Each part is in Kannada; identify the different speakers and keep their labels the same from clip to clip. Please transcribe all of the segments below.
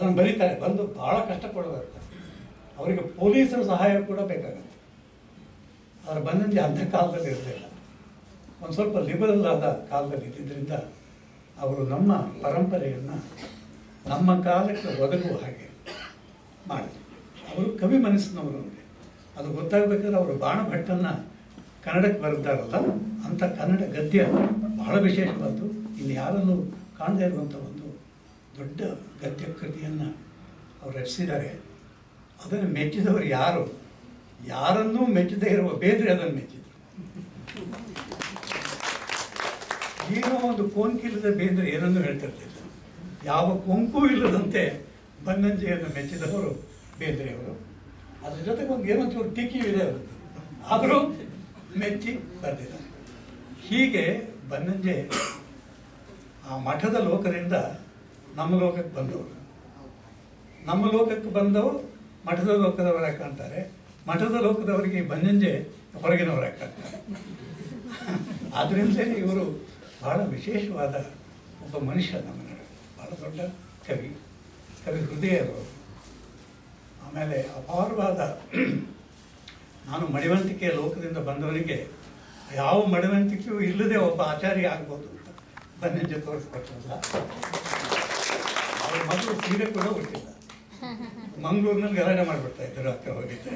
Speaker 1: ಅದನ್ನು ಬರೀತಾರೆ ಬಂದು ಭಾಳ ಕಷ್ಟಪಡಬೇಕು ಅವರಿಗೆ ಪೊಲೀಸರ ಸಹಾಯ ಕೂಡ ಬೇಕಾಗುತ್ತೆ ಆದರೆ ಬಂದಂತೆ ಅಂಥ ಕಾಲದಲ್ಲಿ ಇರಲಿಲ್ಲ ಒಂದು ಸ್ವಲ್ಪ ಲಿಬರಲ್ ಆದ ಕಾಲದಲ್ಲಿ ಇದ್ದಿದ್ದರಿಂದ ಅವರು ನಮ್ಮ ಪರಂಪರೆಯನ್ನು ನಮ್ಮ ಕಾಲಕ್ಕೆ ಒದಗುವ ಹಾಗೆ ಮಾಡಿದ್ರು ಅವರು ಕವಿ ಮನಸ್ಸಿನವರು ಅಂದರೆ ಅದು ಗೊತ್ತಾಗಬೇಕಾದ್ರೆ ಅವರು ಬಾಣಭಟ್ಟನ್ನು ಕನ್ನಡಕ್ಕೆ ಬರೆದಾರಲ್ಲ ಅಂಥ ಕನ್ನಡ ಗದ್ಯ ಬಹಳ ವಿಶೇಷವಾದ್ದು ಇನ್ನು ಯಾರಲ್ಲೂ ಕಾಣದೇ ಇರುವಂಥ ಒಂದು ದೊಡ್ಡ ಗದ್ಯ ಕೃತಿಯನ್ನು ಅವರು ರಚಿಸಿದ್ದಾರೆ ಅದನ್ನು ಮೆಚ್ಚಿದವರು ಯಾರು ಯಾರನ್ನೂ ಮೆಚ್ಚದೇ ಇರುವ ಬೇದ್ರೆ ಅದನ್ನು ಮೆಚ್ಚಿದರು ಏನೋ ಒಂದು ಕೊಂಕಿಲ್ಲದ ಬೇಂದ್ರೆ ಏನನ್ನೂ ಹೇಳ್ತಿರ್ಲಿಲ್ಲ ಯಾವ ಕೊಂಕು ಇಲ್ಲದಂತೆ ಬನ್ನಂಜೆಯನ್ನು ಮೆಚ್ಚಿದವರು ಬೇಂದ್ರೆಯವರು ಅದ್ರ ಜೊತೆಗೆ ಒಂದು ಏನೋ ಚೂರು ಟೀಕಿಯೂ ಇದೆ ಅವರದ್ದು ಆದರೂ ಮೆಚ್ಚಿ ಬರೆದಿದ್ದಾರೆ ಹೀಗೆ ಬನ್ನಂಜೆ ಆ ಮಠದ ಲೋಕದಿಂದ ನಮ್ಮ ಲೋಕಕ್ಕೆ ಬಂದವರು ನಮ್ಮ ಲೋಕಕ್ಕೆ ಬಂದವರು ಮಠದ ಲೋಕದವರಾಗಿ ಕಾಣ್ತಾರೆ ಮಠದ ಲೋಕದವರಿಗೆ ಬನ್ನಂಜೆ ಹೊರಗಿನವರಾಗಿ ಕಾಣ್ತಾರೆ ಆದ್ದರಿಂದಲೇ ಇವರು ಬಹಳ ವಿಶೇಷವಾದ ಒಬ್ಬ ಮನುಷ್ಯ ನಮ್ಮ ನಡುವೆ ಬಹಳ ದೊಡ್ಡ ಕವಿ ಕವಿ ಹೃದಯರು ಆಮೇಲೆ ಅಪಾರವಾದ ನಾನು ಮಡಿವಂತಿಕೆಯ ಲೋಕದಿಂದ ಬಂದವನಿಗೆ ಯಾವ ಮಡಿವಂತಿಕೆಯೂ ಇಲ್ಲದೆ ಒಬ್ಬ ಆಚಾರ್ಯ ಆಗ್ಬೋದು ಅಂತ ಬನ್ನಂಜೆ ತೋರಿಸ್ಕೊಟ್ಟಲ್ಲ ಅವ್ರ ಮಗಳು ಸೀರೆ ಕೂಡ ಹುಟ್ಟಿಲ್ಲ ಮಂಗಳೂರಿನಲ್ಲಿ ಗಲಾಟೆ ಮಾಡಿಬಿಡ್ತಾ ಇದ್ದರು ಅಕ್ಕ ಹೋಗಿದ್ದೆ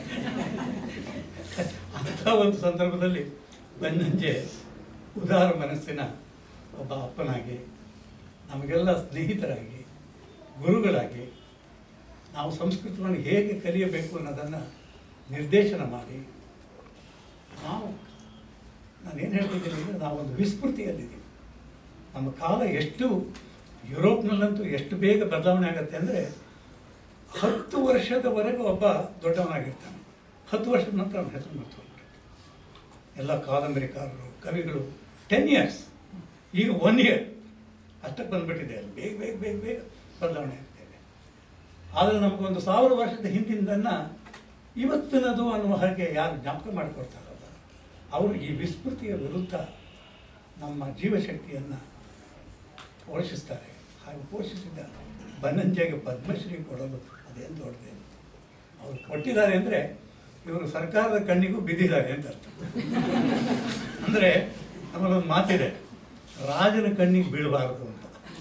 Speaker 1: ಅಂಥ ಒಂದು ಸಂದರ್ಭದಲ್ಲಿ ಬನ್ನಂಜೆ ಉದಾರ ಮನಸ್ಸಿನ ಒಬ್ಬ ಅಪ್ಪನಾಗಿ ನಮಗೆಲ್ಲ ಸ್ನೇಹಿತರಾಗಿ ಗುರುಗಳಾಗಿ ನಾವು ಸಂಸ್ಕೃತವನ್ನು ಹೇಗೆ ಕಲಿಯಬೇಕು ಅನ್ನೋದನ್ನು ನಿರ್ದೇಶನ ಮಾಡಿ ನಾವು ನಾನೇನು ಹೇಳ್ತಿದ್ದೀನಿ ಅಂದರೆ ನಾವೊಂದು ವಿಸ್ಮೃತಿಯಲ್ಲಿದ್ದೀವಿ ನಮ್ಮ ಕಾಲ ಎಷ್ಟು ಯುರೋಪ್ನಲ್ಲಂತೂ ಎಷ್ಟು ಬೇಗ ಬದಲಾವಣೆ ಆಗುತ್ತೆ ಅಂದರೆ ಹತ್ತು ವರ್ಷದವರೆಗೆ ಒಬ್ಬ ದೊಡ್ಡವನಾಗಿರ್ತಾನೆ ಹತ್ತು ವರ್ಷದ ನಂತರ ಅವನ ಹೆಸರು ಮರ್ತು ಹೋಗ್ಬಿಡುತ್ತೆ ಎಲ್ಲ ಕಾದಂಬರಿಕಾರರು ಕವಿಗಳು ಟೆನ್ ಇಯರ್ಸ್ ಈಗ ಒನ್ ಇಯರ್ ಅಷ್ಟಕ್ಕೆ ಬಂದ್ಬಿಟ್ಟಿದೆ ಅಲ್ಲಿ ಬೇಗ ಬೇಗ ಬೇಗ ಬೇಗ ಬದಲಾವಣೆ ಆಗ್ತಾಯಿದೆ ಆದರೆ ನಮಗೊಂದು ಸಾವಿರ ವರ್ಷದ ಹಿಂದಿನದನ್ನು ಇವತ್ತಿನದು ಅನ್ನುವ ಹಾಗೆ ಯಾರು ಜ್ಞಾಪಕ ಮಾಡಿಕೊಡ್ತಾರಲ್ಲ ಅವರು ಈ ವಿಸ್ಮೃತಿಯ ವಿರುದ್ಧ ನಮ್ಮ ಜೀವಶಕ್ತಿಯನ್ನು ಪೋಷಿಸ್ತಾರೆ ಹಾಗೆ ಪೋಷಿಸಿದ ಬನ್ನಂಜೆಗೆ ಪದ್ಮಶ್ರೀ ಕೊಡಲು ಅದೇನು ದೊಡ್ಡದೆ ಅವರು ಕೊಟ್ಟಿದ್ದಾರೆ ಅಂದರೆ ಇವರು ಸರ್ಕಾರದ ಕಣ್ಣಿಗೂ ಬಿದ್ದಿದ್ದಾರೆ ಅಂತ ಅರ್ಥ ಅಂದರೆ ನಮ್ಮಲ್ಲೊಂದು ಮಾತಿದೆ ರಾಜನ ಕಣ್ಣಿಗೆ ಬೀಳಬಾರದು ಅಂತ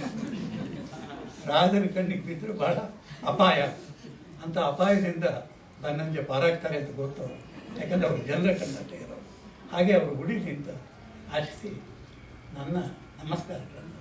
Speaker 1: ರಾಜನ ಕಣ್ಣಿಗೆ ಬಿದ್ದರೆ ಬಹಳ ಅಪಾಯ ಅಂತ ಅಪಾಯದಿಂದ ಬನ್ನಂಜೆ ಪಾರಾಗ್ತಾರೆ ಅಂತ ಗೊತ್ತು ಯಾಕಂದರೆ ಅವರು ಜನರ ಕಣ್ಣಟ್ಟೆ ಇರೋರು ಹಾಗೆ ಅವರು ಉಳಿಲಿ ಅಂತ ಆಶಿಸಿ ನನ್ನ ನಮಸ್ಕಾರಗಳನ್ನು